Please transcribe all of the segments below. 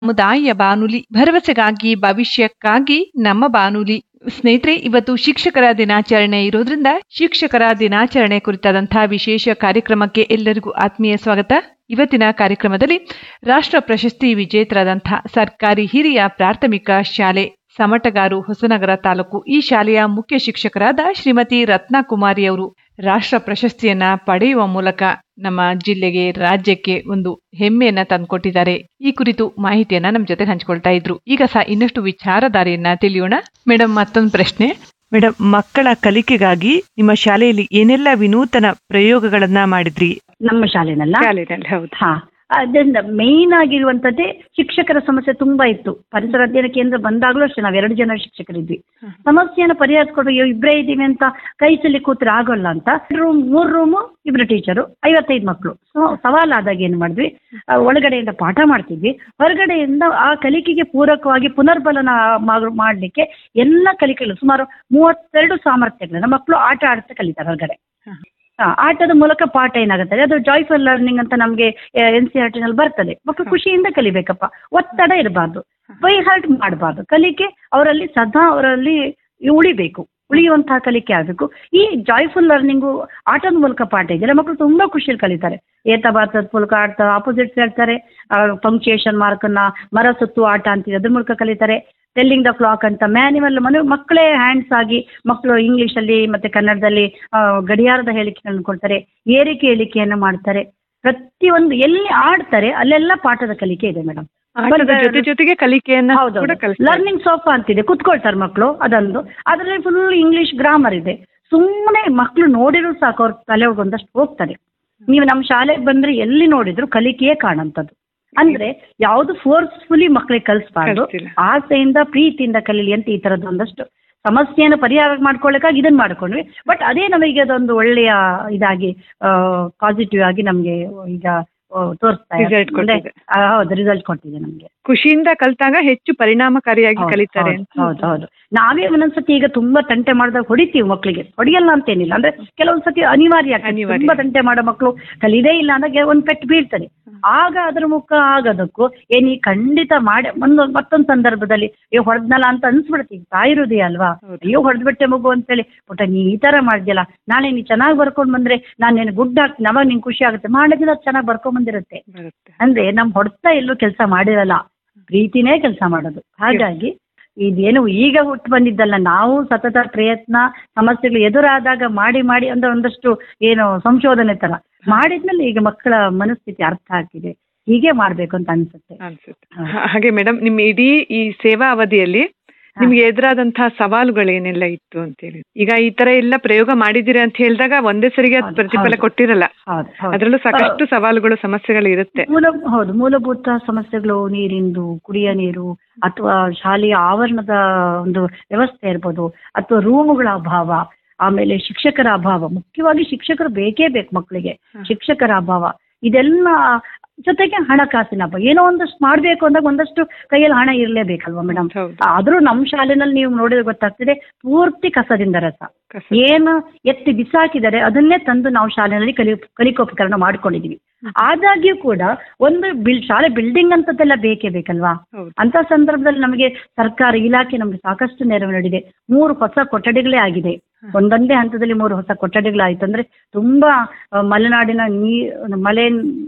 ಸಮುದಾಯ ಬಾನುಲಿ ಭರವಸೆಗಾಗಿ ಭವಿಷ್ಯಕ್ಕಾಗಿ ನಮ್ಮ ಬಾನುಲಿ ಸ್ನೇಹಿತರೆ ಇವತ್ತು ಶಿಕ್ಷಕರ ದಿನಾಚರಣೆ ಇರೋದ್ರಿಂದ ಶಿಕ್ಷಕರ ದಿನಾಚರಣೆ ಕುರಿತಾದಂತಹ ವಿಶೇಷ ಕಾರ್ಯಕ್ರಮಕ್ಕೆ ಎಲ್ಲರಿಗೂ ಆತ್ಮೀಯ ಸ್ವಾಗತ ಇವತ್ತಿನ ಕಾರ್ಯಕ್ರಮದಲ್ಲಿ ರಾಷ್ಟ್ರ ಪ್ರಶಸ್ತಿ ವಿಜೇತರಾದಂತಹ ಸರ್ಕಾರಿ ಹಿರಿಯ ಪ್ರಾಥಮಿಕ ಶಾಲೆ ಸಮಟಗಾರು ಹೊಸನಗರ ತಾಲೂಕು ಈ ಶಾಲೆಯ ಮುಖ್ಯ ಶಿಕ್ಷಕರಾದ ಶ್ರೀಮತಿ ರತ್ನಕುಮಾರಿ ಅವರು ರಾಷ್ಟ್ರ ಪ್ರಶಸ್ತಿಯನ್ನ ಪಡೆಯುವ ಮೂಲಕ ನಮ್ಮ ಜಿಲ್ಲೆಗೆ ರಾಜ್ಯಕ್ಕೆ ಒಂದು ಹೆಮ್ಮೆಯನ್ನ ತಂದುಕೊಟ್ಟಿದ್ದಾರೆ ಈ ಕುರಿತು ಮಾಹಿತಿಯನ್ನ ನಮ್ಮ ಜೊತೆ ಹಂಚಿಕೊಳ್ತಾ ಇದ್ರು ಈಗ ಸಹ ಇನ್ನಷ್ಟು ವಿಚಾರಧಾರೆಯನ್ನ ತಿಳಿಯೋಣ ಮೇಡಮ್ ಮತ್ತೊಂದು ಪ್ರಶ್ನೆ ಮೇಡಮ್ ಮಕ್ಕಳ ಕಲಿಕೆಗಾಗಿ ನಿಮ್ಮ ಶಾಲೆಯಲ್ಲಿ ಏನೆಲ್ಲ ವಿನೂತನ ಪ್ರಯೋಗಗಳನ್ನ ಮಾಡಿದ್ರಿ ನಮ್ಮ ಶಾಲೆನಲ್ಲ ಶಾಲೆಯಲ್ಲಿ ಹೌದು ಹಾ ಅದರಿಂದ ಮೇನ್ ಆಗಿರುವಂತದ್ದೇ ಶಿಕ್ಷಕರ ಸಮಸ್ಯೆ ತುಂಬಾ ಇತ್ತು ಪರಿಸರ ಅಧ್ಯಯನ ಕೇಂದ್ರ ಬಂದಾಗ್ಲೂ ಅಷ್ಟೇ ನಾವ್ ಎರಡು ಜನ ಶಿಕ್ಷಕರಿದ್ವಿ ಸಮಸ್ಯೆಯನ್ನು ಪರಿಹರಿಸ್ಕೊಡು ಅಯ್ಯೋ ಇಬ್ಬರೇ ಇದ್ದೀವಿ ಅಂತ ಕೈ ಚಲಿ ಕೂತ್ರೆ ಆಗೋಲ್ಲ ಅಂತ ರೂಮ್ ಮೂರ್ ರೂಮು ಇಬ್ರು ಟೀಚರು ಐವತ್ತೈದು ಮಕ್ಕಳು ಸೊ ಸವಾಲಾದಾಗ ಏನ್ ಮಾಡಿದ್ವಿ ಆ, ಒಳಗಡೆಯಿಂದ ಪಾಠ ಮಾಡ್ತಿದ್ವಿ ಹೊರಗಡೆಯಿಂದ ಆ ಕಲಿಕೆಗೆ ಪೂರಕವಾಗಿ ಪುನರ್ಬಲನ ಮಾ- ಮಾಡ್ಲಿಕ್ಕೆ ಎಲ್ಲ ಕಲಿಕೆಗಳು ಸುಮಾರು ಮೂವತ್ತೆರಡು ಸಾಮರ್ಥ್ಯಗಳನ್ನ ಮಕ್ಕಳು ಆಟ ಆಡ್ತಾ ಕಲಿತಾರೆ ಹೊರಗಡೆ ಆ, ಆಟದ ಮೂಲಕ ಪಾಠ ಏನಾಗುತ್ತದೆ ಅದು ಜಾಯ್ಫುಲ್ ಲರ್ನಿಂಗ್ ಅಂತ ನಮಗೆ ಎನ್ ಸಿ ಆರ್ ಟಿನಲ್ಲಿ ಬರ್ತದೆ ಮಕ್ಕಳು ಖುಷಿಯಿಂದ ಕಲಿಬೇಕಪ್ಪ ಒತ್ತಡ ಇರಬಾರ್ದು ಬೈ ಹಾರ್ಟ್ ಮಾಡಬಾರ್ದು ಕಲಿಕೆ ಅವರಲ್ಲಿ ಸದಾ ಅವರಲ್ಲಿ ಉಳಿಬೇಕು ಉಳಿಯುವಂತಹ ಕಲಿಕೆ ಆಗಬೇಕು ಈ ಜಾಯ್ಫುಲ್ ಲರ್ನಿಂಗು ಆಟದ ಮೂಲಕ ಪಾಠ ಇದೆಯಲ್ಲ ಮಕ್ಕಳು ತುಂಬಾ ಖುಷಿಯಲ್ಲಿ ಕಲಿತಾರೆ ಏತ ಬಾತದ ಮೂಲಕ ಆಡ್ತಾರೆ ಆಪೋಸಿಟ್ಸ್ ಹೇಳ್ತಾರೆ ಪಂಕ್ಚುಯೇಷನ್ ಮಾರ್ಕನ್ನ ಮರ ಸುತ್ತು ಆಟ ಅಂತಿದೆ ಅದ್ರ ಮೂಲಕ ಕಲಿತಾರೆ ಟೆಲ್ಲಿಂಗ್ ದ ಕ್ಲಾಕ್ ಅಂತ ಮ್ಯಾನ್ಯುವಲ್ ಮನೆ ಮಕ್ಕಳೇ ಹ್ಯಾಂಡ್ಸ್ ಆಗಿ ಮಕ್ಕಳು ಇಂಗ್ಲಿಷಲ್ಲಿ ಮತ್ತೆ ಕನ್ನಡದಲ್ಲಿ ಆ, ಗಡಿಯಾರದ ಹೇಳಿಕೆಗಳನ್ನು ಕೊಡ್ತಾರೆ ಏರಿಕೆ ಹೇಳಿಕೆಯನ್ನು ಮಾಡ್ತಾರೆ ಪ್ರತಿಯೊಂದು ಎಲ್ಲಿ ಆಡ್ತಾರೆ ಅಲ್ಲೆಲ್ಲ ಪಾಠದ ಕಲಿಕೆ ಇದೆ ಮೇಡಮ್ ಆಟದ ಜೊತೆ ಜೊತೆಗೆ ಕಲಿಕೆಯನ್ನ ಹೌದು ಕೂಡ ಕಲಿಸ್ತಾರೆ. ಲರ್ನಿಂಗ್ ಸೋಫಾ ಅಂತಿದೆ ಕುತ್ಕೊಳ್ತಾರೆ ಮಕ್ಕಳು ಅದೊಂದು ಅದರಲ್ಲಿ ಫುಲ್ ಇಂಗ್ಲಿಷ್ ಗ್ರಾಮರ್ ಇದೆ ಸುಮ್ಮನೆ ಮಕ್ಕಳು ನೋಡಿದ್ರು ಸಾಕು ಅವ್ರ ತಲೆ ಒಳಗೆ ಒಂದಷ್ಟು ಹೋಗ್ತಾರೆ ನೀವು ನಮ್ಮ ಶಾಲೆಗೆ ಬಂದ್ರೆ ಎಲ್ಲಿ ನೋಡಿದ್ರು ಕಲಿಕೆಯೇ ಕಾಣಂತದ್ದು ಅಂದ್ರೆ ಯಾವುದು ಫೋರ್ಸ್ಫುಲಿ ಮಕ್ಕಳಿಗೆ ಕಲಿಸ್ಬಾರ್ದು ಕಲಿಸ್ತಿಲ್ಲ. ಆಸೆಯಿಂದ ಪ್ರೀತಿಯಿಂದ ಕಲೀಲಿ ಅಂತ ಈ ತರದ್ದು ಒಂದಷ್ಟು ಸಮಸ್ಯೆಯನ್ನು ಪರಿಹಾರ ಮಾಡ್ಕೊಳ್ಳೋಕ್ಕಾಗಿ ಇದನ್ನ ಮಾಡ್ಕೊಂಡ್ವಿ ಬಟ್ ಅದೇ ನಮಗೆ ಅದೊಂದು ಒಳ್ಳೆಯ ಇದಾಗಿ ಪಾಸಿಟಿವ್ ಆಗಿ ನಮ್ಗೆ ಈಗ ಆ, ತೋರಿಸ್ತಾ ಇದೆ. Result ಅಂದ್ರೆ, ಕೊಟ್ಟಿದೆ. ಆ, ಹೌದು ರಿಸಲ್ಟ್ ಕೊಟ್ಟಿದೆ ನಮ್ಗೆ ಖುಷಿಯಿಂದ ಕಲ್ತಾಗ ಹೆಚ್ಚು ಪರಿಣಾಮಕಾರಿಯಾಗಿ ಹೌದು, ಕಲಿತಾರೆ ಹೌದು, ಹೌದು ಹೌದು ನಾವೇ ಒಂದೊಂದ್ಸತಿ ಈಗ ತುಂಬಾ ತಂಟೆ ಮಾಡಿದಾಗ ಹೊಡಿತೀವಿ ಮಕ್ಕಳಿಗೆ ಹೊಡಿಯಲ್ಲ ಅಂತೇನಿಲ್ಲ ಅಂದ್ರೆ ಕೆಲವೊಂದ್ ಸತಿ ಅನಿವಾರ್ಯ ಆಗ್ತದೆ. ಅನಿವಾರ್ಯ. ತುಂಬಾ ತಂಟೆ ಮಾಡೋ ಮಕ್ಕಳು ಕಲಿದೇ ಇಲ್ಲ ಅಂದಾಗ ಒಂದ್ ಪೆಟ್ಟು ಬೀಳ್ತದೆ ಆಗ ಅದ್ರ ಮುಖ ಆಗೋದಕ್ಕೂ ಏನ್ ಈ ಖಂಡಿತ ಮಾಡಿ ಒಂದು ಮತ್ತೊಂದು ಸಂದರ್ಭದಲ್ಲಿ ಅಯ್ಯೋ ಹೊಡೆದ್ನಲ್ಲ ಅಂತ ಅನ್ಸ್ಬಿಡ್ತೀವಿ ತಾಯಿ ಹೃದಯ ಅಲ್ವಾ ಹೌದು. ಅಯ್ಯೋ ಹೊಡೆದ್ಬಿಟ್ಟೆ ಮಗು ಅಂತೇಳಿ ಪುಟ್ಟ ನೀ ಈ ತರ ಮಾಡ್ದಿಯಲ್ಲ ನಾಳೆ ನೀ ಚೆನ್ನಾಗಿ ಬರ್ಕೊಂಡ್ ಬಂದ್ರೆ ನಾನು ನಿನ್ ಗುಡ್ ಹಾಕ್ತೀನಿ ಅವಾಗ ನಿಂಗೆ ಖುಷಿ ಆಗುತ್ತೆ ಮಾಡಿದ್ರೆ ಅದು ಚೆನ್ನಾಗಿ ಬರ್ಕೊಂಡ್ ಬಂದಿರುತ್ತೆ ಬರುತ್ತೆ ಅಂದ್ರೆ ನಮ್ ಹೊಡ್ತಾ ಎಲ್ಲೂ ಕೆಲಸ ಮಾಡಿರಲ್ಲ ಪ್ರೀತಿನೇ ಕೆಲಸ ಮಾಡೋದು ಹಾಗಾಗಿ ಇದೇನು ಈಗ ಹುಟ್ಟು ಬಂದಿದ್ದಲ್ಲ ನಾವು ಸತತ ಪ್ರಯತ್ನ ಸಮಸ್ಯೆಗಳು ಎದುರಾದಾಗ ಮಾಡಿ ಮಾಡಿ ಅಂದ್ರೆ ಒಂದಷ್ಟು ಏನು ಸಂಶೋಧನೆ ತರ ಮಾಡಿದ್ಮೇಲೆ ಈಗ ಮಕ್ಕಳ ಮನಸ್ಥಿತಿ ಅರ್ಥ ಆಗ್ತಿದೆ ಹೀಗೆ ಮಾಡ್ಬೇಕು ಅಂತ ಅನ್ಸುತ್ತೆ ಅನ್ಸುತ್ತೆ ಹಾ- ಹಾಗೆ ಮೇಡಮ್ ನಿಮ್ಮ ಇಡೀ ಈ ಸೇವಾ ಅವಧಿಯಲ್ಲಿ ನಿಮ್ಗೆ ಎದುರಾದಂತಹ ಸವಾಲುಗಳೇನೆಲ್ಲ ಇತ್ತು ಅಂತ ಹೇಳಿ ಈಗ ಈ ತರ ಎಲ್ಲ ಪ್ರಯೋಗ ಮಾಡಿದಿರಿ ಅಂತ ಹೇಳಿದಾಗ ಒಂದೇ ಸರಿಗೆ ಅದ್ ಹೌದು, ಪ್ರತಿಫಲ ಹೌದು. ಕೊಟ್ಟಿರಲ್ಲ ಹೌದು ಹೌದು ಅದ್ರಲ್ಲೂ ಸಾಕಷ್ಟು ಸವಾಲುಗಳು ಸಮಸ್ಯೆಗಳು ಇರುತ್ತೆ ಮೂಲ ಹೌದು ಮೂಲಭೂತ ಸಮಸ್ಯೆಗಳು ನೀರಿಂದು ಕುಡಿಯ ನೀರು ಅಥವಾ ಶಾಲೆಯ ಆವರಣದ ಒಂದು ವ್ಯವಸ್ಥೆ ಇರ್ಬೋದು ಅಥವಾ ರೂಮುಗಳ ಅಭಾವ ಆಮೇಲೆ ಶಿಕ್ಷಕರ ಅಭಾವ ಮುಖ್ಯವಾಗಿ ಶಿಕ್ಷಕರು ಬೇಕೇ ಬೇಕು ಮಕ್ಕಳಿಗೆ ಹ. ಶಿಕ್ಷಕರ ಅಭಾವ ಇದೆಲ್ಲ ಜೊತೆಗೆ ಹಣಕಾಸಿನ ಅಭಾವ ಏನೋ ಒಂದಷ್ಟು ಮಾಡ್ಬೇಕು ಅಂದಾಗ ಒಂದಷ್ಟು ಕೈಯಲ್ಲಿ ಹಣ ಇರಲೇಬೇಕಲ್ವಾ ಮೇಡಮ್ ಹೌದು ಆದ್ರೂ ನಮ್ಮ ಶಾಲೆನಲ್ಲಿ ನೀವು ನೋಡಿದ್ರೆ ಗೊತ್ತಾಗ್ತಿದೆ ಪೂರ್ತಿ ಕಸದಿಂದ ರಸ ಕಸ. ಏನು ಎತ್ತಿ ಬಿಸಾಕಿದರೆ ಅದನ್ನೇ ತಂದು ನಾವು ಶಾಲೆಯಲ್ಲಿ ಕಲಿ ಕಲಿಕೋಪಕರಣ ಮಾಡ್ಕೊಂಡಿದೀವಿ ಆದಾಗ್ಯೂ ಕೂಡ ಒಂದು ಬಿಲ್ ಶಾಲೆ ಬಿಲ್ಡಿಂಗ್ ಅಂತದ್ದೆಲ್ಲ ಬೇಕೇ ಬೇಕಲ್ವಾ ಹೌದು ಅಂತ ಸಂದರ್ಭದಲ್ಲಿ ನಮಗೆ ಸರ್ಕಾರ ಇಲಾಖೆ ನಮಗೆ ಸಾಕಷ್ಟು ನೆರವು ನೀಡಿದೆ ಮೂರು ಹೊಸ ಕೊಠಡಿಗಳೇ ಆಗಿದೆ ಒಂದೊಂದೇ ಹಂತದಲ್ಲಿ ಮೂರು ಹೊಸ ಕೊಠಡಿಗಳಾಯ್ತು ಅಂದ್ರೆ ತುಂಬಾ ಆ, ಮಲೆನಾಡಿನ ನೀ ಮಲೆ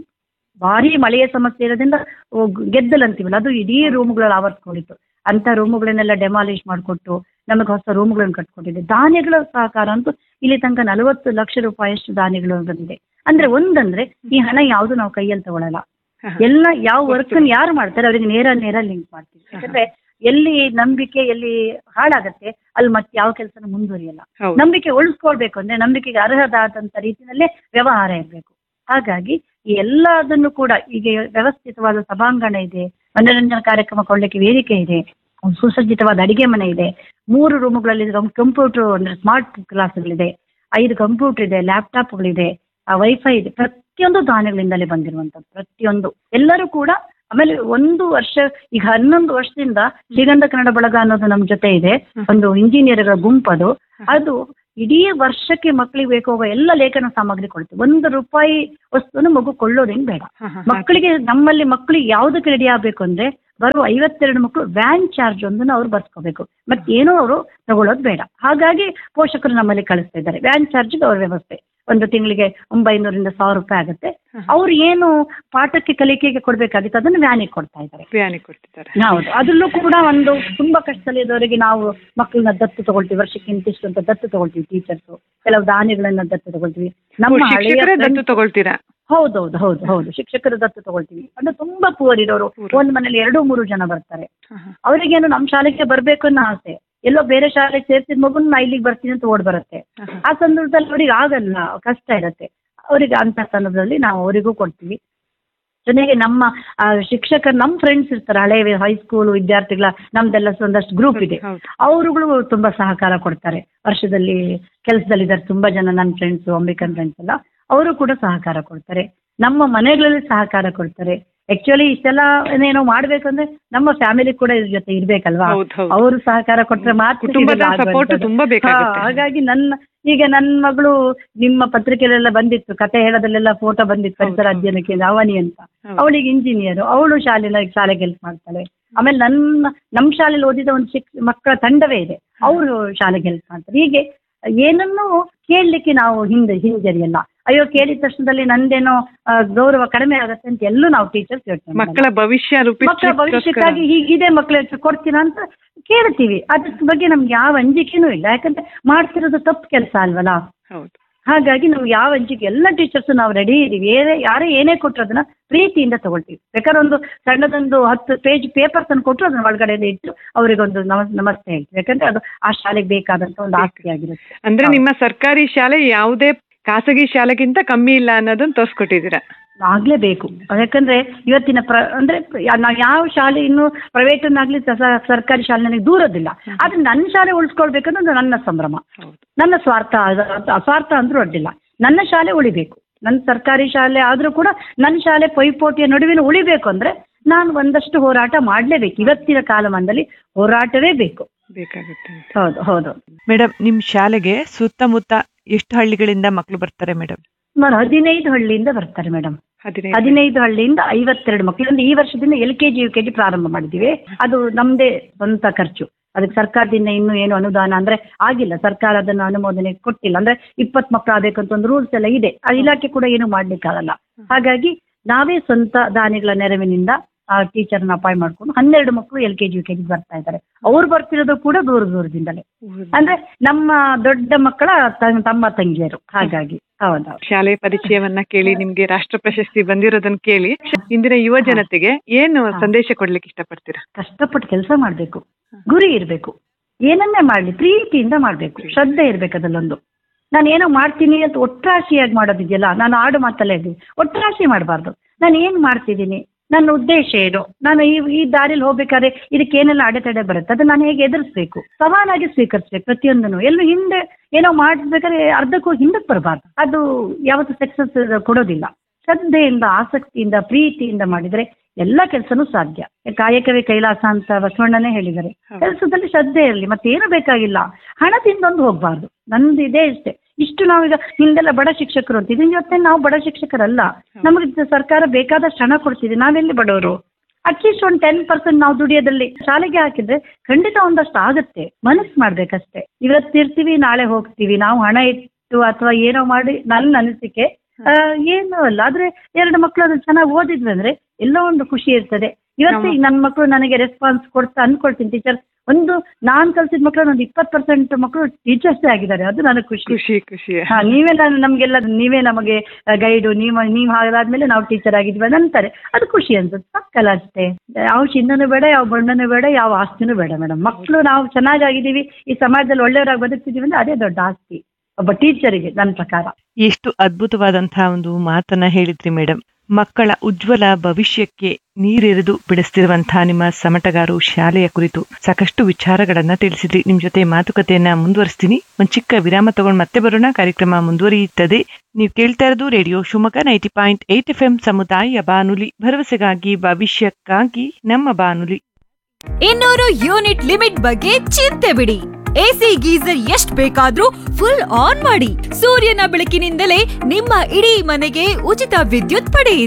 ಭಾರಿ ಮಳೆಯ ಸಮಸ್ಯೆ ಇರೋದ್ರಿಂದ ಓ, ಗೆದ್ದಲು ಅಂತೀವಲ್ಲ ಅದು ಇಡೀ ರೂಮ್ಗಳಲ್ಲಿ ಆವರಿಸ್ಕೊಂಡಿತ್ತು ಅಂತ ರೂಮುಗಳನ್ನೆಲ್ಲ ಡೆಮಾಲಿಷ್ ಮಾಡಿಕೊಟ್ಟು ನಮಗೆ ಹೊಸ ರೂಮ್ಗಳನ್ನು ಕಟ್ಕೊಟ್ಟಿದೆ ಧಾನ್ಯಗಳ ಸಹಕಾರ ಅಂತೂ ಇಲ್ಲಿ ತನಕ ನಲವತ್ತು ಲಕ್ಷ ರೂಪಾಯಿಯಷ್ಟು ಧಾನ್ಯಗಳು ಬಂದಿದೆ ಅಂದ್ರೆ ಒಂದಂದ್ರೆ ಈ ಹಣ ಯಾವುದು ನಾವು ಕೈಯಲ್ಲಿ ತಗೊಳಲ್ಲ ಹ. ಎಲ್ಲ ಯಾವ ವರ್ಕ್ ಯಾರು ಮಾಡ್ತಾರೆ ಅವರಿಗೆ ನೇರ ನೇರ ಲಿಂಕ್ ಮಾಡ್ತೀವಿ ಯಾಕಂದ್ರೆ ಎಲ್ಲಿ ನಂಬಿಕೆ ಎಲ್ಲಿ ಹಾಳಾಗತ್ತೆ ಅಲ್ಲಿ ಮತ್ತೆ ಯಾವ ಕೆಲಸನೂ ಮುಂದುವರಿಯಲ್ಲ ಹೌದು ನಂಬಿಕೆ ಉಳಿಸ್ಕೊಳ್ಬೇಕು ಅಂದ್ರೆ ನಂಬಿಕೆಗೆ ಅರ್ಹದಾದಂತ ರೀತಿಯಲ್ಲೇ ವ್ಯವಹಾರ ಇರಬೇಕು ಹಾಗಾಗಿ ಈ ಎಲ್ಲದನ್ನು ಕೂಡ ಈಗ ವ್ಯವಸ್ಥಿತವಾದ ಸಭಾಂಗಣ ಇದೆ ಮನೋರಂಜನಾ ಕಾರ್ಯಕ್ರಮ ಕೊಡ್ಲಿಕ್ಕೆ ವೇದಿಕೆ ಇದೆ ಒಂದು ಸುಸಜ್ಜಿತವಾದ ಅಡಿಗೆ ಮನೆ ಇದೆ ಮೂರು ರೂಮುಗಳಲ್ಲಿ ಕಂಪ್ಯೂಟರ್ ಅಂದ್ರೆ ಸ್ಮಾರ್ಟ್ ಕ್ಲಾಸ್ಗಳಿದೆ ಐದು ಕಂಪ್ಯೂಟರ್ ಇದೆ ಲ್ಯಾಪ್ಟಾಪ್ಗಳಿದೆ ವೈಫೈ ಇದೆ ಪ್ರತಿಯೊಂದು ದಾನಿಗಳಿಂದಲೇ ಬಂದಿರುವಂತದ್ದು ಪ್ರತಿಯೊಂದು ಎಲ್ಲರೂ ಕೂಡ ಆಮೇಲೆ ಒಂದು ವರ್ಷ ಈಗ ಹನ್ನೊಂದು ವರ್ಷದಿಂದ ಶ್ರೀಗಂಧ ಕನ್ನಡ ಬಳಗ ಅನ್ನೋದು ನಮ್ಮ ಜೊತೆ ಇದೆ ಒಂದು ಇಂಜಿನಿಯರ್ಗಳ ಗುಂಪದು ಅದು ಇಡೀ ವರ್ಷಕ್ಕೆ ಮಕ್ಕಳಿಗೆ ಬೇಕಾಗುವ ಎಲ್ಲ ಲೇಖನ ಸಾಮಗ್ರಿ ಕೊಡ್ತೀವಿ ಒಂದು ರೂಪಾಯಿ ವಸ್ತುವನ್ನು ಮಗು ಕೊಳ್ಳೋದೇನು ಬೇಡ ಹ, ಹ, ಹ. ಮಕ್ಕಳಿಗೆ ನಮ್ಮಲ್ಲಿ ಮಕ್ಕಳಿಗೆ ಯಾವುದಕ್ಕೆ ರೆಡಿ ಆಗಬೇಕು ಅಂದ್ರೆ ಬರುವ ಐವತ್ತೆರಡು ಮಕ್ಕಳು ವ್ಯಾನ್ ಚಾರ್ಜ್ ಒಂದನ್ನು ಅವ್ರು ಬರ್ಸ್ಕೋಬೇಕು ಮತ್ತೇನೋ ಅವರು ತಗೊಳ್ಳೋದು ಬೇಡ ಹಾಗಾಗಿ ಪೋಷಕರು ನಮ್ಮಲ್ಲಿ ಕಳಿಸ್ತಾ ಇದ್ದಾರೆ ವ್ಯಾನ್ ಚಾರ್ಜ್ಗೆ ಅವ್ರ ವ್ಯವಸ್ಥೆ ಒಂದು ತಿಂಗಳಿಗೆ ಒಂಬೈನೂರಿಂದ ಸಾವಿರ ರೂಪಾಯಿ ಆಗುತ್ತೆ ಅವ್ರು ಏನು ಪಾಠಕ್ಕೆ ಕಲಿಕೆಗೆ ಕೊಡ್ಬೇಕಾಗಿತ್ತು ಅದನ್ನು ವ್ಯಾನಿಗೆ ಕೊಡ್ತಾ ಇದ್ದಾರೆ ವ್ಯಾನಿ ಕೊಡ್ತಿದ್ದಾರೆ ಹೌದು ಅದರಲ್ಲೂ ಕೂಡ ಒಂದು ತುಂಬಾ ಕಷ್ಟದಲ್ಲಿದ್ದವರಿಗೆ ನಾವು ಮಕ್ಕಳನ್ನ ದತ್ತು ತಗೊಳ್ತೀವಿ ವರ್ಷಕ್ಕೆ ಇಂತಿಷ್ಟು ಅಂತ ದತ್ತು ತಗೊಳ್ತೀವಿ ಟೀಚರ್ಸ್ ಕೆಲವು ದಾನಿಗಳನ್ನ ದತ್ತು ತಗೊಳ್ತೀವಿ ನಮ್ಮ ಹಳೆಯ ಶಿಕ್ಷಕರೇ friends- ದತ್ತು ತಗೊಳ್ತೀರಾ ಹೌದೌದು ಹೌದು ಹೌದು ಶಿಕ್ಷಕರು ದತ್ತು ತಗೊಳ್ತೀವಿ ಅಂದ್ರೆ ತುಂಬಾ ಪೂರ್ ಇರೋರು ಒಂದ್ ಮನೇಲಿ ಎರಡು ಮೂರು ಜನ ಬರ್ತಾರೆ ಅವರಿಗೇನು ನಮ್ಮ ಶಾಲೆಗೆ ಬರ್ಬೇಕು ಅನ್ನೋ ಆಸೆ ಎಲ್ಲೋ ಬೇರೆ ಶಾಲೆಗೆ ಸೇರ್ಸಿದ ಮಗುನ್ ನಾ ಇಲ್ಲಿಗೆ ಬರ್ತೀನಿ ಅಂತ ಓಡ್ ಬರುತ್ತೆ ಆ ಸಂದರ್ಭದಲ್ಲಿ ಅವ್ರಿಗೆ ಆಗಲ್ಲ ಕಷ್ಟ ಇರುತ್ತೆ ಅವರಿಗೆ ಅಂತ ಸಂದರ್ಭದಲ್ಲಿ ನಾವು ಅವರಿಗೂ ಕೊಡ್ತೀವಿ ಜೊತೆಗೆ ನಮ್ಮ ಆ, ಶಿಕ್ಷಕರು ನಮ್ಮ ಫ್ರೆಂಡ್ಸ್ ಇರ್ತಾರೆ ಹಳೆ ಹೈಸ್ಕೂಲ್ ವಿದ್ಯಾರ್ಥಿಗಳ ನಮ್ದೆಲ್ಲ ಒಂದಷ್ಟು ಗ್ರೂಪ್ ಇದೆ ಹೌದು. ಅವರುಗಳು ತುಂಬಾ ಸಹಕಾರ ಕೊಡ್ತಾರೆ ವರ್ಷದಲ್ಲಿ ಕೆಲಸದಲ್ಲಿದ್ದಾರೆ ತುಂಬಾ ಜನ ನನ್ನ ಫ್ರೆಂಡ್ಸ್ ಅಂಬಿಕನ್ ಫ್ರೆಂಡ್ಸ್ ಎಲ್ಲ ಅವರು ಕೂಡ ಸಹಕಾರ ಕೊಡ್ತಾರೆ ನಮ್ಮ ಮನೆಗಳಲ್ಲಿ ಸಹಕಾರ ಕೊಡ್ತಾರೆ ಆಕ್ಚುಲಿ ಇಷ್ಟೆಲ್ಲ ಏನೋ ಮಾಡ್ಬೇಕಂದ್ರೆ ನಮ್ಮ ಫ್ಯಾಮಿಲಿ ಕೂಡ ಇದ್ರ ಜೊತೆ ಇರ್ಬೇಕಲ್ವಾ ಹೌದು, ಹೌದು. ಅವರು ಸಹಕಾರ ಕೊಟ್ರೆ ಮಾತ್ರ ಕುಟುಂಬದ ಇದೆಲ್ಲ support ಆಗುವಂಥದ್ದು. ತುಂಬಾ ಬೇಕಾಗುತ್ತೆ. ಹಾ, ಹಾಗಾಗಿ ನನ್ನ ಈಗ ನನ್ನ ಮಗಳು ನಿಮ್ಮ ಪತ್ರಿಕೆಲೆಲ್ಲ ಬಂದಿತ್ತು ಕತೆ ಹೇಳೋದಲ್ಲೆಲ್ಲ ಫೋಟೋ ಬಂದಿತ್ತು ಪರಿಸರ ಅಧ್ಯಯನಕ್ಕೆ ಅವನಿ ಅಂತ ಹೌದು. ಅವಳಿಗೆ ಇಂಜಿನಿಯರ್ ಅವಳು ಶಾಲೆನ ಶಾಲೆಗೆ ಹೆಲ್ಪ್ ಮಾಡ್ತಾಳೆ ಆಮೇಲೆ ನನ್ನ ನಮ್ಮ ಶಾಲೆಯಲ್ಲಿ ಓದಿದ ಒಂದು ಶಿಕ್ ಮಕ್ಕಳ ತಂಡವೇ ಇದೆ ಅವರು ಶಾಲೆಗೆ ಹೆಲ್ಪ್ ಮಾಡ್ತಾರೆ ಹೀಗೆ ಏನನ್ನೂ ಕೇಳಲಿಕ್ಕೆ ನಾವು ಹಿಂದೆ ಹಿಂಜರಿಯಲ್ಲ ಅಯ್ಯೋ ಕೇಳಿದ ತಕ್ಷಣದಲ್ಲಿ ನಂದೇನೋ ಆ, ಗೌರವ ಕಡಿಮೆ ಆಗುತ್ತೆ ಅಂತ ಎಲ್ಲೂ ನಾವು ಟೀಚರ್ಸ್ ಯೋಚನೆ ಮಾಡಲ್ಲ. ಮಕ್ಕಳ ಭವಿಷ್ಯ ಮಕ್ಕಳ ಭವಿಷ್ಯಕ್ಕಾಗಿ ಹೀಗಿದೆ ಮಕ್ಕಳಿಗೆ ಕೊಡ್ತೀರಾ ಅಂತ ಕೇಳ್ತೀವಿ ಅದ್ರ ಬಗ್ಗೆ ನಮ್ಗೆ ಯಾವ ಅಂಜಿಕೆನೂ ಇಲ್ಲ ಯಾಕಂದ್ರೆ ಮಾಡ್ತಿರೋದು ತಪ್ಪು ಕೆಲಸ ಅಲ್ವಲ್ಲ ಹೌದು ಹಾಗಾಗಿ ನಮ್ಗೆ ಯಾವ ಅಂಜಿಕೆ ಎಲ್ಲ ಟೀಚರ್ಸ್ ನಾವು ರೆಡಿ ಇದೀವಿ ಏನೇ ಯಾರೇ ಏನೇ ಕೊಟ್ಟರು ಅದನ್ನ ಪ್ರೀತಿಯಿಂದ ತಗೊಳ್ತೀವಿ ಬೇಕಾದ್ರೆ ಒಂದು ಸಣ್ಣದೊಂದು ಹತ್ತು ಪೇಜ್ ಪೇಪರ್ ತಂದು ಕೊಟ್ಟರು ಅದನ್ನ ಒಳಗಡೆ ಇಟ್ಟು ಅವರಿಗೊಂದು ನಮಸ್ ನಮಸ್ತೆ ಹೇಳ್ತೀವಿ ಯಾಕಂದ್ರೆ ಅದು ಆ ಶಾಲೆಗೆ ಬೇಕಾದಂತ ಒಂದು ಆಸ್ತಿ ಆಗಿರುತ್ತೆ ಅಂದ್ರೆ ನಿಮ್ಮ ಸರ್ಕಾರಿ ಶಾಲೆ ಯಾವುದೇ ಖಾಸಗಿ ಶಾಲೆಗಿಂತ ಕಮ್ಮಿ ಇಲ್ಲ ಅನ್ನೋದನ್ನ ತೋರಿಸ್ಕೊಟ್ಟಿದ್ದೀರಾ ಆಗ್ಲೇಬೇಕು ಯಾಕಂದ್ರೆ ಇವತ್ತಿನ ಪ್ರ ಅಂದ್ರೆ ಯಾ- ನಾವು ಯಾವ ಶಾಲೆ ಇನ್ನು ಪ್ರೈವೇಟನ್ನಾಗ್ಲಿ ಸ- ಸರ್ಕಾರಿ ಶಾಲೆ ನನಗೆ ದೂರದಿಲ್ಲ ಆದ್ರೆ ನನ್ನ ಶಾಲೆ ಉಳಿಸ್ಕೊಳ್ಬೇಕನ್ನೋದು ನನ್ನ ಸಂಭ್ರಮ ಹೌದು ನನ್ನ ಸ್ವಾರ್ಥ ಅದ- ಅಸ್ವಾರ್ಥ ಅಂದ್ರೂ ಅಡ್ಡಿಲ್ಲ ನನ್ನ ಶಾಲೆ ಉಳಿಬೇಕು ನನ್ನ ಸರ್ಕಾರಿ ಶಾಲೆ ಆದರೂ ಕೂಡ ನನ್ನ ಶಾಲೆ ಪೈಪೋಟಿಯ ನಡುವಿನ ಉಳಿಬೇಕು ಅಂದ್ರೆ ನಾನು ಒಂದಷ್ಟು ಹೋರಾಟ ಮಾಡಲೇಬೇಕು ಇವತ್ತಿನ ಕಾಲಮಾನದಲ್ಲಿ ಹೋರಾಟವೇ ಬೇಕು ಬೇಕಾಗುತ್ತೆ ಅಂತ. ಹೌದು ಹೌದು ಮೇಡಮ್ ನಿಮ್ ಶಾಲೆಗೆ ಸುತ್ತಮುತ್ತ ಎಷ್ಟು ಹಳ್ಳಿಗಳಿಂದ ಮಕ್ಕಳು ಬರ್ತಾರೆ ಮೇಡಮ್ ಸುಮಾರು ಹದಿನೈದು ಹಳ್ಳಿಯಿಂದ ಬರ್ತಾರೆ ಮೇಡಮ್ ಹದಿನೈದು ಹದಿನೈದು ಹಳ್ಳಿಯಿಂದ ಐವತ್ತೆರಡು ಮಕ್ಕಳು ಅಂದ್ರೆ ಈ ವರ್ಷದಿಂದ L K G U K G ಪ್ರಾರಂಭ ಮಾಡಿದ್ದೀವಿ ಅದು ನಮ್ಮದೇ ಸ್ವಂತ ಖರ್ಚು ಅದಕ್ಕೆ ಸರ್ಕಾರದಿಂದ ಇನ್ನೂ ಏನು ಅನುದಾನ ಅಂದ್ರೆ ಆಗಿಲ್ಲ ಸರ್ಕಾರ ಅದನ್ನು ಅನುಮೋದನೆ ಕೊಟ್ಟಿಲ್ಲ ಅಂದ್ರೆ ಇಪ್ಪತ್ತು ಮಕ್ಕಳು ಆಗಬೇಕು ಅಂತ ಒಂದು ರೂಲ್ಸ್ ಎಲ್ಲ ಇದೆ ಆ ಇಲಾಖೆ ಕೂಡ ಏನು ಮಾಡ್ಲಿಕ್ಕಾಗಲ್ಲ ಹಾಗಾಗಿ ನಾವೇ ಸ್ವಂತ ದಾನಿಗಳ ನೆರವಿನಿಂದ ಆ ಟೀಚರ್ನ ಅಪಾಯ್ ಮಾಡ್ಕೊಂಡು ಹನ್ನೆರಡು ಮಕ್ಕಳು L K G U K G ಬರ್ತಾ ಇದ್ದಾರೆ ಅವ್ರು ಬರ್ತಿರೋದು ಕೂಡ ದೂರ ದೂರದಿಂದಲೇ ಅಂದ್ರೆ ನಮ್ಮ ದೊಡ್ಡ ಮಕ್ಕಳ ತ- ತಮ್ಮ ತಂಗಿಯರು ಹಾಗಾಗಿ ಹೌದೌದು ಶಾಲೆ ಪರಿಚಯವನ್ನ ಕೇಳಿ ನಿಮ್ಗೆ ರಾಷ್ಟ್ರ ಪ್ರಶಸ್ತಿ ಬಂದಿರೋದನ್ನ ಕೇಳಿ ಇಂದಿನ ಯುವ ಜನತೆಗೆ ಏನು ಸಂದೇಶ ಕೊಡ್ಲಿಕ್ಕೆ ಇಷ್ಟಪಡ್ತೀರಾ ಕಷ್ಟಪಟ್ಟು ಕೆಲಸ ಮಾಡಬೇಕು ಗುರಿ ಇರಬೇಕು ಏನನ್ನೇ ಮಾಡಲಿ ಪ್ರೀತಿಯಿಂದ ಮಾಡಬೇಕು ಶ್ರದ್ಧೆ ಇರಬೇಕು ಅದರಲ್ಲೊಂದು ನಾನು ಏನೋ ಮಾಡ್ತೀನಿ ಅಂತ ಒಟ್ರಾಶಿಯಾಗಿ ಮಾಡೋದಿದೆಯಲ್ಲ ನಾನು ಆಡು ಮಾತಲ್ಲೇ ಇದ್ದೀನಿ ಒಟ್ರಾಶಿ ಮಾಡಬಾರ್ದು ನಾನು ಏನು ಮಾಡ್ತಿದ್ದೀನಿ ನನ್ನ ಉದ್ದೇಶ ಏನು ನಾನು ಈ ಈ ದಾರಿಲಿ ಹೋಗ್ಬೇಕಾದ್ರೆ ಇದಕ್ಕೆ ಏನೆಲ್ಲ ಅಡೆತಡೆ ಬರುತ್ತೆ ಅದನ್ನ ನಾನು ಹೇಗೆ ಎದುರಿಸ್ಬೇಕು ಸವಾಲಾಗಿ ಸ್ವೀಕರಿಸ್ಬೇಕು ಪ್ರತಿಯೊಂದನ್ನು ಎಲ್ಲೂ ಹಿಂದೆ ಏನೋ ಮಾಡ್ಬೇಕಾದ್ರೆ ಅರ್ಧಕ್ಕೂ ಹಿಂದಕ್ಕೆ ಬರಬಾರ್ದು ಅದು ಯಾವತ್ತು ಸಕ್ಸಸ್ ಕೊಡೋದಿಲ್ಲ ಶ್ರದ್ಧೆಯಿಂದ ಆಸಕ್ತಿಯಿಂದ ಪ್ರೀತಿಯಿಂದ ಮಾಡಿದರೆ ಎಲ್ಲ ಕೆಲಸನೂ ಸಾಧ್ಯ ಕಾಯಕವೇ ಕೈಲಾಸ ಅಂತ ಬಸವಣ್ಣನೇ ಹೇಳಿದ್ದಾರೆ ಕೆಲಸದಲ್ಲಿ ಶ್ರದ್ಧೆ ಇರಲಿ ಮತ್ತೇನು ಬೇಕಾಗಿಲ್ಲ ಹಣದಿಂದೊಂದು ಹೋಗ್ಬಾರ್ದು ನಂದು ಇದೇ ಇಷ್ಟೇ ಇಷ್ಟು ನಾವೀಗ ಹಿಂದೆಲ್ಲ ಬಡ ಶಿಕ್ಷಕರು ಅಂತ ಇದೀನಿ ಇವತ್ತೇ ನಾವು ಬಡ ಶಿಕ್ಷಕರಲ್ಲ ನಮಗೆ ಸರ್ಕಾರ ಬೇಕಾದಷ್ಟು ಹಣ ಕೊಡ್ತಿದೆ ನಾವೆಲ್ಲಿ ಬಡವರು ಅಟ್ಲೀಸ್ಟ್ ಒಂದು ಟೆನ್ ಪರ್ಸೆಂಟ್ ನಾವು ದುಡಿಯೋದ್ರಲ್ಲಿ ಶಾಲೆಗೆ ಹಾಕಿದ್ರೆ ಖಂಡಿತ ಒಂದಷ್ಟು ಆಗುತ್ತೆ ಮನಸ್ಸು ಮಾಡ್ಬೇಕಷ್ಟೇ ಇವತ್ತಿರ್ತೀವಿ ನಾಳೆ ಹೋಗ್ತೀವಿ ನಾವು ಹಣ ಇಟ್ಟು ಅಥವಾ ಏನೋ ಮಾಡಿ ನನ್ನ ಅನಿಸಿಕೆ ಆ, ಏನು ಅಲ್ಲ ಆದ್ರೆ ಎರಡು ಮಕ್ಕಳು ಅದನ್ನ ಚೆನ್ನಾಗಿ ಓದಿದ್ವಿ ಅಂದ್ರೆ ಎಲ್ಲೋ ಒಂದು ಖುಷಿ ಇರ್ತದೆ ಇವತ್ತು ಈಗ ನನ್ನ ಮಕ್ಕಳು ನನಗೆ ರೆಸ್ಪಾನ್ಸ್ ಕೊಡ್ತಾ ಅನ್ಕೊಳ್ತೀನಿ ಟೀಚರ್ ಒಂದು ನಾನ್ ಕಲ್ಸಿದ ಮಕ್ಕಳು ಒಂದು ಇಪ್ಪತ್ತು ಪರ್ಸೆಂಟ್ ಮಕ್ಕಳು ಟೀಚರ್ಸೇ ಆಗಿದ್ದಾರೆ ಅದು ನನಗೆ ಖುಷಿ ಖುಷಿ ಖುಷಿ ಹಾ ನೀವೇ ನಾನು ನಮಗೆಲ್ಲ ನೀವೇ ನಮಗೆ ಗೈಡು ನೀವು ನೀವು ಹಾಗಾದ್ಮೇಲೆ ನಾವು ಟೀಚರ್ ಆಗಿದ್ವಿ ಅಂತ ಅಂತಾರೆ ಅದು ಖುಷಿ ಅನ್ಸುತ್ತೆ ಸಾಕಲ್ಲ ಅಷ್ಟೇ ಯಾವ ಚಿನ್ನನೂ ಬೇಡ ಯಾವ ಬಣ್ಣನೂ ಬೇಡ ಯಾವ ಆಸ್ತಿನೂ ಬೇಡ ಮೇಡಮ್ ಮಕ್ಕಳು ನಾವು ಚೆನ್ನಾಗಿದ್ದೀವಿ ಈ ಸಮಾಜದಲ್ಲಿ ಒಳ್ಳೆಯವರಾಗಿ ಬದುಕ್ತಿದೀವಿ ಅಂದ್ರೆ ಅದೇ ದೊಡ್ಡ ಆಸ್ತಿ ಒಬ್ಬ ಟೀಚರಿಗೆ ನನ್ನ ಪ್ರಕಾರ ಎಷ್ಟು ಅದ್ಭುತವಾದಂತಹ ಒಂದು ಮಾತನ್ನ ಹೇಳಿದ್ರಿ ಮೇಡಮ್ ಮಕ್ಕಳ ಉಜ್ವಲ ಭವಿಷ್ಯಕ್ಕೆ ನೀರೆರೆದು ಬಿಡಿಸ್ತಿರುವಂತಹ ನಿಮ್ಮ ಸಮಟಗಾರು ಶಾಲೆಯ ಕುರಿತು ಸಾಕಷ್ಟು ವಿಚಾರಗಳನ್ನ ತಿಳಿಸಿದ್ರಿ ನಿಮ್ ಜೊತೆ ಮಾತುಕತೆಯನ್ನ ಮುಂದುವರಿಸ್ತೀನಿ ಒಂದ್ ಚಿಕ್ಕ ವಿರಾಮ ತಗೊಂಡ್ ಮತ್ತೆ ಬರೋಣ ಕಾರ್ಯಕ್ರಮ ಮುಂದುವರಿಯುತ್ತದೆ ನೀವು ಕೇಳ್ತಾ ಇರೋದು radio Shivamogga ninety point eight F M ಸಮುದಾಯ ಬಾನುಲಿ ಭರವಸೆಗಾಗಿ ಭವಿಷ್ಯಕ್ಕಾಗಿ ನಮ್ಮ ಬಾನುಲಿ ಇನ್ನೂರು ಯೂನಿಟ್ ಲಿಮಿಟ್ ಬಗ್ಗೆ ಚಿಂತೆ ಬಿಡಿ ಎಸಿ ಗೀಸರ್ ಎಷ್ಟ್ ಬೇಕಾದ್ರೂ ಫುಲ್ ಆನ್ ಮಾಡಿ ಸೂರ್ಯನ ಬೆಳಕಿನಿಂದಲೇ ನಿಮ್ಮ ಇಡೀ ಮನೆಗೆ ಉಚಿತ ವಿದ್ಯುತ್ ಪಡೆಯಿರಿ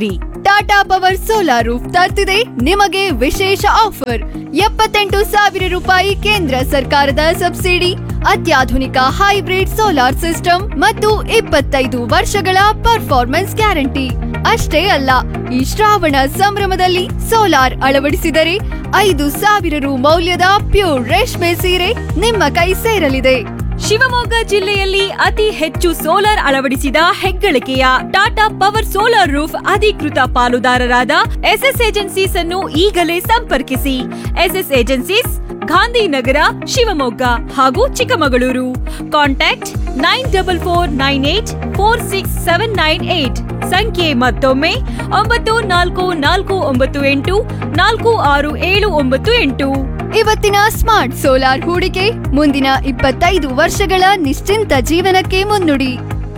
ಟಾಟಾ ಪವರ್ ಸೋಲಾರ್ ರೂಫ್ ತರ್ತಿದೆ ನಿಮಗೆ ವಿಶೇಷ ಆಫರ್ ಎಪ್ಪತ್ತೆಂಟು ಸಾವಿರ ರೂಪಾಯಿ ಕೇಂದ್ರ ಸರ್ಕಾರದ ಸಬ್ಸಿಡಿ ಅತ್ಯಾಧುನಿಕ ಹೈಬ್ರಿಡ್ ಸೋಲಾರ್ ಸಿಸ್ಟಮ್ ಮತ್ತು ಇಪ್ಪತ್ತೈದು ವರ್ಷಗಳ ಪರ್ಫಾರ್ಮೆನ್ಸ್ ಗ್ಯಾರಂಟಿ ಅಷ್ಟೇ ಅಲ್ಲ ಈ ಶ್ರಾವಣ ಸಂಭ್ರಮದಲ್ಲಿ ಸೋಲಾರ್ ಅಳವಡಿಸಿದರೆ ಐದು ಸಾವಿರ ರು ಮೌಲ್ಯದ ಪ್ಯೂರ್ ರೇಷ್ಮೆ ಸೀರೆ ನಿಮ್ಮ ಕೈ ಸೇರಲಿದೆ ಶಿವಮೊಗ್ಗ ಜಿಲ್ಲೆಯಲ್ಲಿ ಅತಿ ಹೆಚ್ಚು ಸೋಲಾರ್ ಅಳವಡಿಸಿದ ಹೆಗ್ಗಳಿಕೆಯ ಟಾಟಾ ಪವರ್ ಸೋಲಾರ್ ರೂಫ್ ಅಧಿಕೃತ ಪಾಲುದಾರರಾದ ಎಸ್ಎಸ್ ಏಜೆನ್ಸೀಸ್ ಅನ್ನು ಈಗಲೇ ಸಂಪರ್ಕಿಸಿ ಎಸ್ಎಸ್ ಏಜೆನ್ಸೀಸ್ ಗಾಂಧಿನಗರ ಶಿವಮೊಗ್ಗ ಹಾಗೂ Chikkamagaluru contact nine double four nine eight four six seven nine eight ಸಂಖ್ಯೆ ಮತ್ತೊಮ್ಮೆ ಒಂಬತ್ತು ನಾಲ್ಕು ನಾಲ್ಕು ಒಂಬತ್ತು ಎಂಟು ನಾಲ್ಕು ಆರು ಏಳು ಒಂಬತ್ತು ಎಂಟು ಇವತ್ತಿನ ಸ್ಮಾರ್ಟ್ ಸೋಲಾರ್ ಹೂಡಿಕೆ ಮುಂದಿನ ಇಪ್ಪತ್ತೈದು ವರ್ಷಗಳ ನಿಶ್ಚಿಂತ ಜೀವನಕ್ಕೆ ಮುನ್ನುಡಿ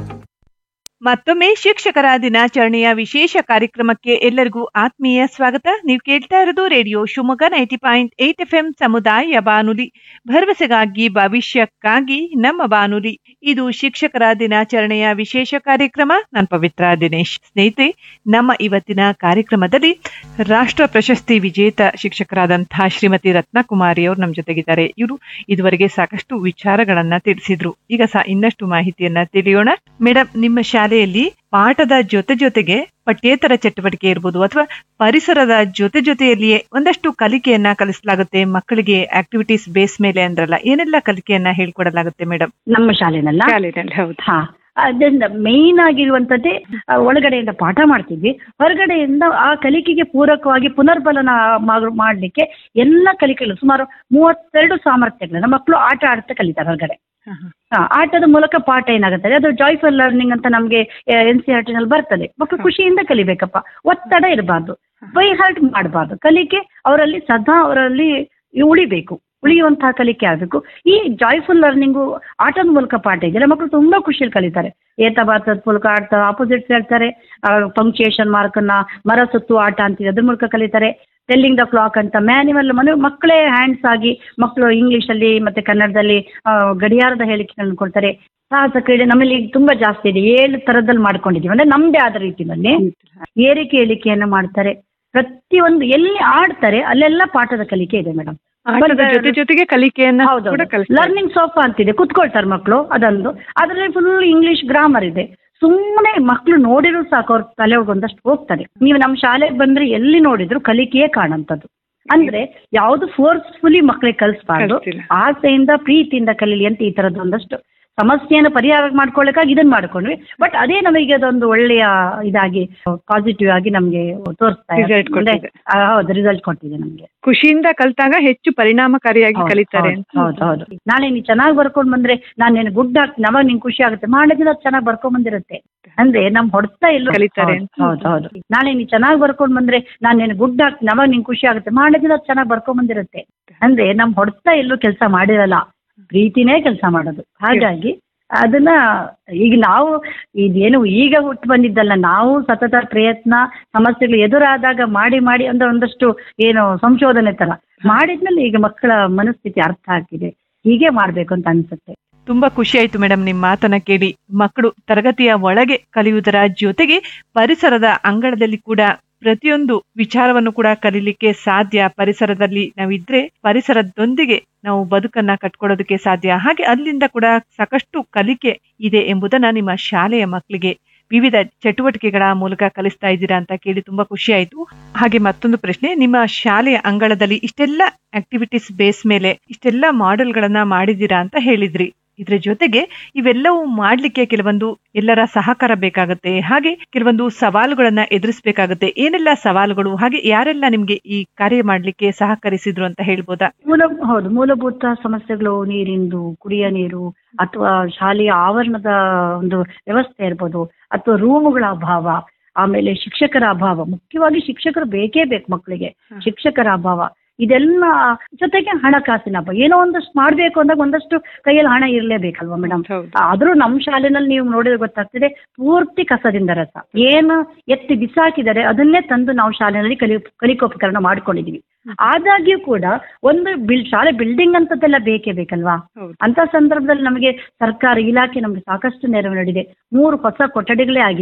ಮತ್ತೊಮ್ಮೆ ಶಿಕ್ಷಕರ ದಿನಾಚರಣೆಯ ವಿಶೇಷ ಕಾರ್ಯಕ್ರಮಕ್ಕೆ ಎಲ್ಲರಿಗೂ ಆತ್ಮೀಯ ಸ್ವಾಗತ ನೀವು ಕೇಳ್ತಾ ಇರೋದು radio Shivamogga ninety point eight F M ಸಮುದಾಯ ಬಾನುಲಿ ಭರವಸೆಗಾಗಿ ಭವಿಷ್ಯಕ್ಕಾಗಿ ನಮ್ಮ ಬಾನುಲಿ ಇದು ಶಿಕ್ಷಕರ ದಿನಾಚರಣೆಯ ವಿಶೇಷ ಕಾರ್ಯಕ್ರಮ ನಾನು ಪವಿತ್ರ ದಿನೇಶ್ ಸ್ನೇಹಿತರೆ ನಮ್ಮ ಇವತ್ತಿನ ಕಾರ್ಯಕ್ರಮದಲ್ಲಿ ರಾಷ್ಟ್ರ ಪ್ರಶಸ್ತಿ ವಿಜೇತ ಶಿಕ್ಷಕರಾದಂತಹ ಶ್ರೀಮತಿ ರತ್ನಕುಮಾರಿ ಅವರು ನಮ್ಮ ಜೊತೆಗಿದ್ದಾರೆ ಇವರು ಇದುವರೆಗೆ ಸಾಕಷ್ಟು ವಿಚಾರಗಳನ್ನ ತಿಳಿಸಿದ್ರು ಈಗ ಸಹ ಇನ್ನಷ್ಟು ಮಾಹಿತಿಯನ್ನ ತಿಳಿಯೋಣ ಮೇಡಮ್ ನಿಮ್ಮ ಶಾಲೆಯಲ್ಲಿ ಪಾಠದ ಜೊತೆ ಜೊತೆಗೆ ಪಠ್ಯೇತರ ಚಟುವಟಿಕೆ ಇರ್ಬೋದು ಅಥವಾ ಪರಿಸರದ ಜೊತೆ ಜೊತೆಯಲ್ಲಿಯೇ ಒಂದಷ್ಟು ಕಲಿಕೆಯನ್ನ ಕಲಿಸಲಾಗುತ್ತೆ ಮಕ್ಕಳಿಗೆ ಆಕ್ಟಿವಿಟೀಸ್ ಬೇಸ್ ಮೇಲೆ ಅಂದ್ರಲ್ಲ ಏನೆಲ್ಲ ಕಲಿಕೆಯನ್ನ ಹೇಳ್ಕೊಡಲಾಗುತ್ತೆ ಮೇಡಮ್ ನಮ್ಮ ಶಾಲೆನಲ್ಲ ಶಾಲೆನಲ್ಲಿ ಹೌದು ಹಾ ಅದರಿಂದ ಮೇನ್ ಆಗಿರುವಂತದ್ದೇ ಆ, ಒಳಗಡೆಯಿಂದ ಪಾಠ ಮಾಡ್ತಿದ್ವಿ ಹೊರಗಡೆಯಿಂದ ಆ ಕಲಿಕೆಗೆ ಪೂರಕವಾಗಿ ಪುನರ್ಬಲನ ಮಾ- ಮಾಡ್ಲಿಕ್ಕೆ ಎಲ್ಲ ಕಲಿಕೆಗಳು ಸುಮಾರು ಮೂವತ್ತೆರಡು ಸಾಮರ್ಥ್ಯಗಳನ್ನ ಮಕ್ಕಳು ಆಟ ಆಡ್ತಾ ಕಲಿತಾರೆ ಹೊರಗಡೆ ಹಾ, ಆಟದ ಮೂಲಕ ಪಾಠ ಏನಾಗುತ್ತೆ ಅದು ಜಾಯ್ಫುಲ್ ಲರ್ನಿಂಗ್ ಅಂತ ನಮಗೆ ಎನ್ ಸಿ ಆರ್ ಟಿನಲ್ಲಿ ಬರ್ತದೆ ಮಕ್ಕಳು ಖುಷಿಯಿಂದ ಕಲಿಬೇಕಪ್ಪ ಒತ್ತಡ ಇರಬಾರ್ದು ಬೈ ಹಾರ್ಟ್ ಮಾಡಬಾರ್ದು ಕಲಿಕೆ ಅವರಲ್ಲಿ ಸದಾ ಅವರಲ್ಲಿ ಉಳಿಬೇಕು ಉಳಿಯುವಂತಹ ಕಲಿಕೆ ಆಗಬೇಕು ಈ ಜಾಯ್ಫುಲ್ ಲರ್ನಿಂಗು ಆಟದ ಮೂಲಕ ಪಾಠ ಇದೆಯಲ್ಲ ಮಕ್ಕಳು ತುಂಬಾ ಖುಷಿಯಲ್ಲಿ ಕಲಿತಾರೆ ಏತ ಬಾತದ ಮೂಲಕ ಆಡ್ತಾ ಆಪೋಸಿಟ್ಸ್ ಹೇಳ್ತಾರೆ ಪಂಕ್ಚುಯೇಷನ್ ಮಾರ್ಕನ್ನ ಮರ ಸುತ್ತು ಆಟ ಅಂತಿದೆ ಅದ್ರ ಮೂಲಕ ಕಲಿತಾರೆ ಟೆಲ್ಲಿಂಗ್ ದ ಕ್ಲಾಕ್ ಅಂತ ಮ್ಯಾನ್ಯುವಲ್ ಮನೆ ಮಕ್ಕಳೇ ಹ್ಯಾಂಡ್ಸ್ ಆಗಿ ಮಕ್ಕಳು ಇಂಗ್ಲಿಷಲ್ಲಿ ಮತ್ತೆ ಕನ್ನಡದಲ್ಲಿ ಆ, ಗಡಿಯಾರದ ಹೇಳಿಕೆಗಳನ್ನು ಕೊಡ್ತಾರೆ ಸಾಹಸ ಕ್ರೀಡೆ ನಮ್ಮಲ್ಲಿ ಈಗ ತುಂಬಾ ಜಾಸ್ತಿ ಇದೆ ಏಳು ತರದಲ್ಲಿ ಮಾಡ್ಕೊಂಡಿದೀವಿ ಅಂದ್ರೆ ನಮ್ದೇ ಆದ ರೀತಿಯಲ್ಲಿ ಏರಿಕೆ ಇಳಿಕೆಯನ್ನ ಮಾಡ್ತಾರೆ ಪ್ರತಿಯೊಂದು ಎಲ್ಲಿ ಆಡ್ತಾರೆ ಅಲ್ಲೆಲ್ಲ ಪಾಠದ ಕಲಿಕೆ ಇದೆ ಮೇಡಮ್ ಆಟದ ಜೊತೆ ಜೊತೆಗೆ ಕಲಿಕೆಯನ್ನ ಹೌದು ಕೂಡ ಕಲಿಸ್ತಾರೆ. ಲರ್ನಿಂಗ್ ಸೋಫಾ ಅಂತಿದೆ ಕುತ್ಕೊಳ್ತಾರೆ ಮಕ್ಕಳು ಅದೊಂದು ಅದರಲ್ಲಿ ಫುಲ್ ಇಂಗ್ಲಿಷ್ ಗ್ರಾಮರ್ ಇದೆ ಸುಮ್ಮನೆ ಮಕ್ಕಳು ನೋಡಿದ್ರು ಸಾಕು ಅವ್ರ ತಲೆ ಒಳಗೆ ಒಂದಷ್ಟು ಹೋಗ್ತಾರೆ ನೀವು ನಮ್ಮ ಶಾಲೆಗೆ ಬಂದ್ರೆ ಎಲ್ಲಿ ನೋಡಿದ್ರು ಕಲಿಕೆಯೇ ಕಾಣಂತದ್ದು ಅಂದ್ರೆ ಯಾವುದು ಫೋರ್ಸ್ಫುಲಿ ಮಕ್ಕಳಿಗೆ ಕಲಿಸ್ಬಾರ್ದು ಕಲಿಸ್ತಿಲ್ಲ. ಆಸೆಯಿಂದ ಪ್ರೀತಿಯಿಂದ ಕಲೀಲಿ ಅಂತ ಈ ತರದ್ದು ಒಂದಷ್ಟು ಸಮಸ್ಯೆಯನ್ನು ಪರಿಹಾರ ಮಾಡ್ಕೊಳ್ಳಿಕ್ಕಾಗಿ ಇದನ್ನ ಮಾಡ್ಕೊಂಡ್ವಿ ಬಟ್ ಅದೇ ನಮಗೆ ಅದೊಂದು ಒಳ್ಳೆಯ ಇದಾಗಿ ಪಾಸಿಟಿವ್ ಆಗಿ ನಮ್ಗೆ ತೋರಿಸ್ತಾ ಇದೆ. Result ಅಂದ್ರೆ, ಕೊಟ್ಟಿದೆ. ಆ, ಹೌದು ರಿಸಲ್ಟ್ ಕೊಟ್ಟಿದೆ ನಮ್ಗೆ ಖುಷಿಯಿಂದ ಕಲಿತಾಗ ಹೆಚ್ಚು ಪರಿಣಾಮಕಾರಿಯಾಗಿ ಹೌದು, ಕಲಿತಾರೆ ಹೌದು, ಹೌದು ಹೌದು ನಾಳೆ ನೀ ಚೆನ್ನಾಗಿ ಬರ್ಕೊಂಡ್ ಬಂದ್ರೆ ನಾನು ನಿನ್ ಗುಡ್ ಹಾಕ್ತೀನಿ ಅವಾಗ ನಿಂಗೆ ಖುಷಿ ಆಗುತ್ತೆ ಮಾಡಿದ್ರೆ ಅದು ಚೆನ್ನಾಗಿ ಬರ್ಕೊಂಡ್ ಬಂದಿರುತ್ತೆ ಅಂದ್ರೆ ನಮ್ ಹೊಡ್ತಾ ಎಲ್ಲೋ ಕಲಿತಾರೆ ಹೌದು, ಹೌದು ಹೌದು ನಾಳೆ ನೀ ಚೆನ್ನಾಗಿ ಬರ್ಕೊಂಡ್ ಬಂದ್ರೆ ನಾನು ನಿನ್ ಗುಡ್ ಹಾಕ್ತೀನಿ ಅವಾಗ ನಿಂಗೆ ಖುಷಿ ಆಗುತ್ತೆ ಮಾಡಿದ್ರೆ ಅದು ಚೆನ್ನಾಗಿ ಬರ್ಕೊಂಡ್ ಬಂದಿರುತ್ತೆ ಅಂದ್ರೆ ನಮ್ ಹೊಡ್ತಾ ಎಲ್ಲೂ ಕೆಲಸ ಮಾಡಿರಲ್ಲ ಪ್ರೀತಿನೇ ಕೆಲಸ ಮಾಡೋದು ಹಾಗಾಗಿ ಅದನ್ನ ಈಗ ನಾವು ಇದೇನು ಈಗ ಹುಟ್ಟು ಬಂದಿದ್ದಲ್ಲ ನಾವು ಸತತ ಪ್ರಯತ್ನ ಸಮಸ್ಯೆಗಳು ಎದುರಾದಾಗ ಮಾಡಿ ಮಾಡಿ ಅಂದ್ರೆ ಒಂದಷ್ಟು ಏನು ಸಂಶೋಧನೆ ತರ ಮಾಡಿದ್ಮೇಲೆ ಈಗ ಮಕ್ಕಳ ಮನಸ್ಥಿತಿ ಅರ್ಥ ಆಗ್ತಿದೆ ಹೀಗೆ ಮಾಡ್ಬೇಕು ಅಂತ ಅನ್ಸುತ್ತೆ ತುಂಬಾ ಖುಷಿ ಆಯ್ತು ಮೇಡಮ್ ನಿಮ್ ಮಾತನ್ನ ಕೇಳಿ ಮಕ್ಕಳು ತರಗತಿಯ ಒಳಗೆ ಕಲಿಯುವುದರ ಜೊತೆಗೆ ಪರಿಸರದ ಅಂಗಳದಲ್ಲಿ ಕೂಡ ಪ್ರತಿಯೊಂದು ವಿಚಾರವನ್ನು ಕೂಡ ಕಲೀಲಿಕ್ಕೆ ಸಾಧ್ಯ ಪರಿಸರದಲ್ಲಿ ನಾವಿದ್ರೆ ಪರಿಸರದೊಂದಿಗೆ ನಾವು ಬದುಕನ್ನ ಕಟ್ಕೊಡೋದಕ್ಕೆ ಸಾಧ್ಯ ಹಾಗೆ ಅಲ್ಲಿಂದ ಕೂಡ ಸಾಕಷ್ಟು ಕಲಿಕೆ ಇದೆ ಎಂಬುದನ್ನ ನಿಮ್ಮ ಶಾಲೆಯ ಮಕ್ಕಳಿಗೆ ವಿವಿಧ ಚಟುವಟಿಕೆಗಳ ಮೂಲಕ ಕಲಿಸ್ತಾ ಇದ್ದೀರಾ ಅಂತ ಕೇಳಿ ತುಂಬಾ ಖುಷಿ ಆಯ್ತು ಹಾಗೆ ಮತ್ತೊಂದು ಪ್ರಶ್ನೆ ನಿಮ್ಮ ಶಾಲೆಯ ಅಂಗಳದಲ್ಲಿ ಇಷ್ಟೆಲ್ಲ ಆಕ್ಟಿವಿಟೀಸ್ ಬೇಸ್ ಮೇಲೆ ಇಷ್ಟೆಲ್ಲ ಮಾಡೆಲ್ಗಳನ್ನ ಮಾಡಿದ್ದೀರಾ ಅಂತ ಹೇಳಿದ್ರಿ ಇದ್ರ ಜೊತೆಗೆ ಇವೆಲ್ಲವೂ ಮಾಡ್ಲಿಕ್ಕೆ ಕೆಲವೊಂದು ಎಲ್ಲರ ಸಹಕಾರ ಬೇಕಾಗುತ್ತೆ ಹಾಗೆ ಕೆಲವೊಂದು ಸವಾಲುಗಳನ್ನ ಎದುರಿಸಬೇಕಾಗುತ್ತೆ ಏನೆಲ್ಲ ಸವಾಲುಗಳು ಹಾಗೆ ಯಾರೆಲ್ಲ ನಿಮ್ಗೆ ಈ ಕಾರ್ಯ ಮಾಡ್ಲಿಕ್ಕೆ ಸಹಕರಿಸಿದ್ರು ಅಂತ ಹೇಳ್ಬೋದಾ ಮೂಲ ಹೌದು ಮೂಲಭೂತ ಸಮಸ್ಯೆಗಳು ನೀರಿಂದು ಕುಡಿಯ ನೀರು ಅಥವಾ ಶಾಲೆಯ ಆವರಣದ ಒಂದು ವ್ಯವಸ್ಥೆ ಇರ್ಬೋದು ಅಥವಾ ರೂಮುಗಳ ಅಭಾವ ಆಮೇಲೆ ಶಿಕ್ಷಕರ ಅಭಾವ ಮುಖ್ಯವಾಗಿ ಶಿಕ್ಷಕರು ಬೇಕೇ ಬೇಕು ಮಕ್ಕಳಿಗೆ ಶಿಕ್ಷಕರ ಅಭಾವ ಇದೆಲ್ಲ ಜೊತೆಗೆ ಹಣಕಾಸಿನ ಅಭಾವ ಏನೋ ಒಂದಷ್ಟು ಮಾಡ್ಬೇಕು ಅಂದಾಗ ಒಂದಷ್ಟು ಕೈಯಲ್ಲಿ ಹಣ ಇರಲೇಬೇಕಲ್ವಾ ಮೇಡಮ್ ಆದ್ರೂ ನಮ್ಮ ಶಾಲೆನಲ್ಲಿ ನೀವು ನೋಡಿದ್ರೆ ಗೊತ್ತಾಗ್ತದೆ ಪೂರ್ತಿ ಕಸದಿಂದ ರಸ ಏನು ಎತ್ತಿ ಬಿಸಾಕಿದರೆ ಅದನ್ನೇ ತಂದು ನಾವು ಶಾಲೆಯಲ್ಲಿ ಕಲಿ ಕಲಿಕೋಪಕರಣ ಮಾಡ್ಕೊಂಡಿದೀವಿ ಆದಾಗ್ಯೂ ಕೂಡ ಒಂದು ಬಿಲ್ ಶಾಲೆ ಬಿಲ್ಡಿಂಗ್ ಅಂತದ್ದೆಲ್ಲ ಬೇಕೇ ಬೇಕಲ್ವಾ ಹೌದು. ಅಂತ ಸಂದರ್ಭದಲ್ಲಿ ನಮಗೆ ಸರ್ಕಾರ ಇಲಾಖೆ ನಮಗೆ ಸಾಕಷ್ಟು ನೆರವು ನೀಡಿದೆ ಮೂರು ಹೊಸ ಕೊಠಡಿಗಳೇ ಆಗಿದೆ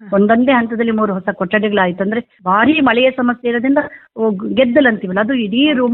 ಒಂದೊಂದೇ ಹಂತದಲ್ಲಿ ಮೂರು ಹೊಸ ಕೊಠಡಿಗಳಾಯ್ತು ಅಂದ್ರೆ ಭಾರಿ ಮಳೆಯ ಸಮಸ್ಯೆ ಇರೋದ್ರಿಂದ ಓ, ಗೆದ್ದಲು ಅಂತೀವಲ್ಲ ಅದು ಇಡೀ ರೂಮ್